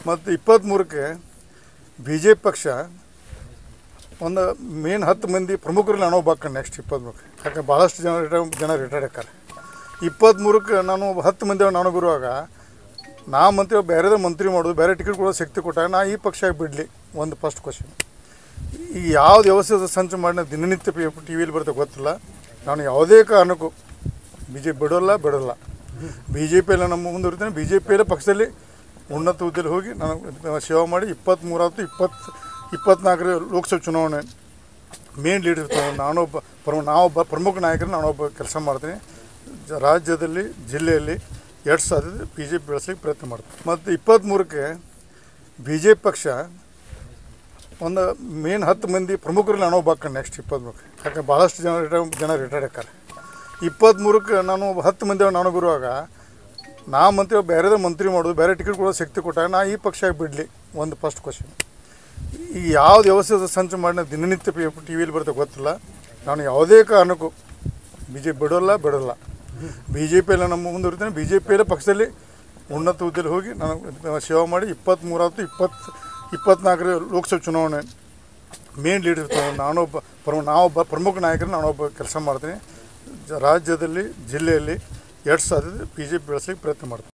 ಮತ್ತು ಇಪ್ಪತ್ತ್ಮೂರಕ್ಕೆ B J P ಪಕ್ಷ ಒಂದು ಮೇನ್ ಹತ್ತು ಮಂದಿ ಪ್ರಮುಖರು ನಾನು ಒಬ್ಬ ಹಾಕೊಂಡು ನೆಕ್ಸ್ಟ್ ಇಪ್ಪತ್ತ್ಮೂರಕ್ಕೆ ಯಾಕೆ ಭಾಳಷ್ಟು ಜನ ರಿಟೈರ್ ಜನ ರಿಟೈರ್ಡ್ ಆಕ್ಕಾರ ಇಪ್ಪತ್ತ್ಮೂರಕ್ಕೆ ನಾನು ಒಬ್ಬ ಹತ್ತು ಮಂದಿ ನಾನು ಬರುವಾಗ ನಾ ಮಂತ್ರಿ ಬೇರೆದೇ ಮಂತ್ರಿ ಮಾಡೋದು ಬೇರೆ ಟಿಕೆಟ್ ಕೊಡೋ ಶಕ್ತಿ ಕೊಟ್ಟಾಗ ನಾ ಈ ಪಕ್ಷ ಬಿಡಲಿ ಒಂದು ಫಸ್ಟ್ ಕ್ವಶನ್ ಈಗ ಯಾವ್ದು ವ್ಯವಸ್ಥೆ ಸಂಚು ಮಾಡಿ ನಾವು ದಿನನಿತ್ಯ ಟಿ ವಿಲಿ ಬರುತ್ತೆ ಗೊತ್ತಿಲ್ಲ ನಾನು ಯಾವುದೇ ಕಾರಣಕ್ಕೂ ಬಿ ಜೆ ಪಿ ಬಿಡೋಲ್ಲ ಬಿಡೋಲ್ಲ ಬಿ ಜೆ ಪಿಯಲ್ಲಿ ನಮ್ಮ ಮುಂದುವರಿತೇನೆ ಬಿ ಜೆ ಪಿಯಲ್ಲೇ ಪಕ್ಷದಲ್ಲಿ ಉನ್ನತ ಹುದ್ದೆಯಲ್ಲಿ ಹೋಗಿ ನಾನು ಸೇವೆ ಮಾಡಿ ಇಪ್ಪತ್ತ್ಮೂರಾಯ್ತು ಇಪ್ಪತ್ತು ಇಪ್ಪತ್ನಾಲ್ಕರ ಲೋಕಸಭೆ ಚುನಾವಣೆ ಮೇನ್ ಲೀಡರ್ ಇರ್ತಾವೆ ನಾನೊಬ್ಬ ಪ್ರಮು ನಾವೊಬ್ಬ ಪ್ರಮುಖ ನಾಯಕರು ನಾನೊಬ್ಬ ಕೆಲಸ ಮಾಡ್ತೀನಿ ಜ- ರಾಜ್ಯದಲ್ಲಿ ಜಿಲ್ಲೆಯಲ್ಲಿ ಎರಡು ಸಾಧ್ಯತೆ ಬಿ ಜೆ ಪಿ ಬೆಳೆಸಲಿಕ್ಕೆ ಪ್ರಯತ್ನ ಮಾಡ್ತೀನಿ ಮತ್ತು ಇಪ್ಪತ್ತ್ಮೂರಕ್ಕೆ ಬಿ ಜೆ ಪಿ ಪಕ್ಷ ಒಂದು ಮೇನ್ ಹತ್ತು ಮಂದಿ ಪ್ರಮುಖರು ನಾನು ಒಬ್ಬ ಹಾಕೊಂಡು ನೆಕ್ಸ್ಟ್ ಇಪ್ಪತ್ತ್ಮೂರಕ್ಕೆ ಯಾಕೆ ಭಾಳಷ್ಟು ಜನ ರಿಟೈರ್ ಜನ ರಿಟೈರ್ಡ್ ಆಕ್ಕಾರ ಇಪ್ಪತ್ತ್ಮೂರಕ್ಕೆ ನಾನು ಒಬ್ಬ ಹತ್ತು ಮಂದಿ ನಾನು ಬರುವಾಗ ನಾ ಮಂತ್ರಿ ಬೇರೆದೇ ಮಂತ್ರಿ ಮಾಡೋದು ಬೇರೆ ಟಿಕೆಟ್ ಕೊಡೋ ಶಕ್ತಿ ಕೊಟ್ಟಾಗ ನಾ ಈ ಪಕ್ಷ ಬಿಡಲಿ ಒಂದು ಫಸ್ಟ್ ಕ್ವಶನ್ ಈಗ ಯಾವ್ದು ವ್ಯವಸ್ಥೆ ಸಂಚು ಮಾಡಿ ನಾವು ದಿನನಿತ್ಯ ಟಿ ವಿಲಿ ಬರುತ್ತೆ ಗೊತ್ತಿಲ್ಲ ನಾನು ಯಾವುದೇ ಕಾರಣಕ್ಕೂ ಬಿ ಜೆ ಪಿ ಬಿಡೋಲ್ಲ ಬಿಡೋಲ್ಲ ಬಿ ಜೆ ಪಿಯಲ್ಲಿ ನಮ್ಮ ಮುಂದುವರಿತೇನೆ ಬಿ ಜೆ ಪಿಯಲ್ಲೇ ಪಕ್ಷದಲ್ಲಿ ಉನ್ನತ ಹುದ್ದೆಯಲ್ಲಿ ಹೋಗಿ ನಾನು ಸೇವೆ ಮಾಡಿ ಇಪ್ಪತ್ತ್ಮೂರಾಯ್ತು ಇಪ್ಪತ್ತು ಇಪ್ಪತ್ನಾಲ್ಕರ ಲೋಕಸಭೆ ಚುನಾವಣೆ ಮೇನ್ ಲೀಡರ್ ಇರ್ತಾವೆ ನಾನೊಬ್ಬ ಪ್ರಮು ನಾವೊಬ್ಬ ಪ್ರಮುಖ ನಾಯಕರು ನಾನೊಬ್ಬ ಕೆಲಸ ಮಾಡ್ತೀನಿ ಜ- ರಾಜ್ಯದಲ್ಲಿ ಜಿಲ್ಲೆಯಲ್ಲಿ ಎರಡು ಸಾಧ್ಯತೆ ಬಿ ಜೆ ಪಿ ಬೆಳೆಸಲಿಕ್ಕೆ ಪ್ರಯತ್ನ ಮಾಡ್ತೀನಿ